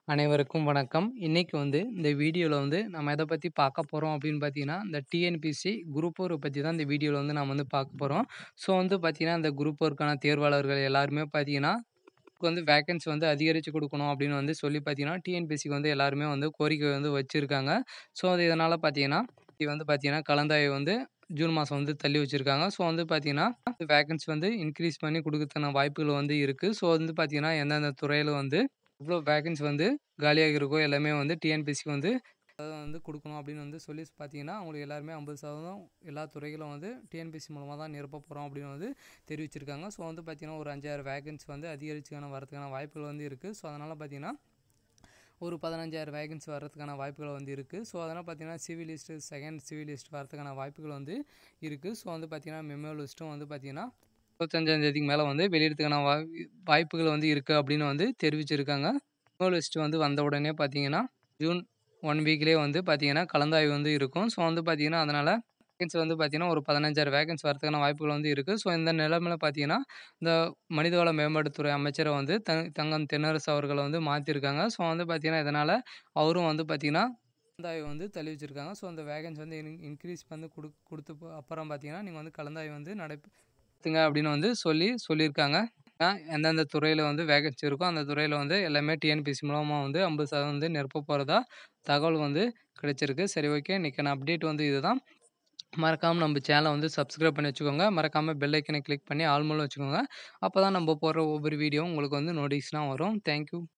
அனைவருக்கும் வணக்கம். இன்னைக்கு வந்து இந்த வீடியோல வந்து நம்ம எத பத்தி பார்க்க போறோம் அப்படின்னு பார்த்தீங்கன்னா, இந்த டிஎன்பிஎஸ்சி குரூப் 4 பத்தி தான் இந்த வீடியோல வந்து நாம வந்து பார்க்க போறோம். ஸோ வந்து பார்த்தீங்கன்னா, இந்த குரூப் 4க்கான தேர்வாளர்கள் எல்லாருமே பார்த்தீங்கன்னா, வந்து வேக்கன்சி வந்து அதிகரிச்சு குடுக்கணும் அப்படின்னு வந்து சொல்லி பார்த்தீங்கன்னா, டிஎன்பிஎஸ்சிக்கு வந்து எல்லாருமே வந்து கோரிக்கை வந்து வச்சிருக்காங்க. ஸோ அது இதனால பார்த்தீங்கன்னா, இது வந்து பார்த்தீங்கன்னா, கலந்தாய்வு வந்து ஜூன் மாசம் வந்து தள்ளி வச்சிருக்காங்க. ஸோ வந்து பார்த்தீங்கன்னா, வேக்கன்சி வந்து இன்கிரீஸ் பண்ணி குடுக்கறதுக்கான வாய்ப்புகள் வந்து இருக்கு. ஸோ வந்து பார்த்தீங்கன்னா, எந்தெந்த துறையில வந்து எவ்வளோ வேக்கன்சி வந்து காலியாக இருக்கோ எல்லாமே வந்து டிஎன்பிஎஸ்சிக்கு வந்து அத வந்து குடுக்கணும் அப்படின்னு வந்து சொல்லி பார்த்தீங்கன்னா, அவங்களுக்கு எல்லாருமே 50% எல்லா துறைகளும் வந்து டிஎன்பிஎஸ்சி மூலமா தான் நிரப்ப போறோம் அப்படின்னு வந்து தெரிவிச்சிருக்காங்க. ஸோ வந்து பார்த்தீங்கன்னா, ஒரு 5000 வேக்கன்சி வந்து அதிகரிச்சுக்கான வரதுக்கான வாய்ப்புகள் வந்து இருக்கு. ஸோ அதனால பார்த்தீங்கன்னா, ஒரு 15000 வேக்கன்சி வர்றதுக்கான வாய்ப்புகள் வந்து இருக்கு. ஸோ அதனால பார்த்தீங்கன்னா, civil list, second civil list வரதுக்கான வாய்ப்புகள் வந்து இருக்கு. ஸோ வந்து பார்த்தீங்கன்னா, மெமோ லிஸ்ட்டும் வந்து பார்த்தீங்கன்னா, 25ஆம் தேதிக்கு மேல வந்து வெளியிடறதுக்கான வாய் வாய்ப்புகள் வந்து இருக்கு அப்படின்னு வந்து தெரிவிச்சிருக்காங்க. மெமோ லிஸ்ட் வந்து வந்த உடனே பார்த்தீங்கன்னா, ஜூன் 1 வீக்லயே வந்து பார்த்தீங்கன்னா, கலந்தாய்வு வந்து இருக்கும். ஸோ வந்து பார்த்தீங்கன்னா, அதனால வேக்கன்சி வந்து பார்த்தீங்கன்னா, ஒரு 15000 வேக்கன்சி வரதுக்கான வாய்ப்புகள் வந்து இருக்கு. ஸோ இந்த நிலைமையில பார்த்தீங்கன்னா, இந்த மனிதவள மேம்பாட்டுத்துறை அமைச்சர வந்து த தங்கம் தென்னரசு அவர்கள வந்து மாத்திருக்காங்க. ஸோ வந்து பார்த்தீங்கன்னா, இதனால அவரும் வந்து பார்த்தீங்கன்னா, கலந்தாய்வு வந்து தள்ளி வச்சிருக்காங்க. ஸோ அந்த வேக்கன்சி வந்து இன் இன்கிரீஸ் பண்ணி குடு குடுத்த அப்புறம் பார்த்தீங்கன்னா, நீங்க வந்து கலந்தாய்வு வந்து நடப் நடத்துங்க அப்படின்னு வந்து சொல்லி சொல்லியிருக்காங்க. அ எந்தெந்த துறையில வந்து வேக்கன்சி இருக்கோ, அந்த துறையில வந்து எல்லாமே டிஎன்பிஎஸ்சி மூலமா வந்து 50% வந்து நிரப்ப போறதா தகவல் வந்து கிடைச்சிருக்கு. சரி ஓகே. இன்னைக்கான அப்டேட் வந்து இதுதான். மறக்காம நம்ம சேனல வந்து சப்ஸ்கிரைப் பண்ணி வச்சுக்கோங்க. மறக்காம பெல் ஐகான கிளிக் பண்ணி ஆல் மேல வச்சுக்கோங்க. அப்பதான் நம்ம போடுற ஒவ்வொரு வீடியோவும் உங்களுக்கு வந்து நோட்டிஃபிகேஷனா வரும். Thank you.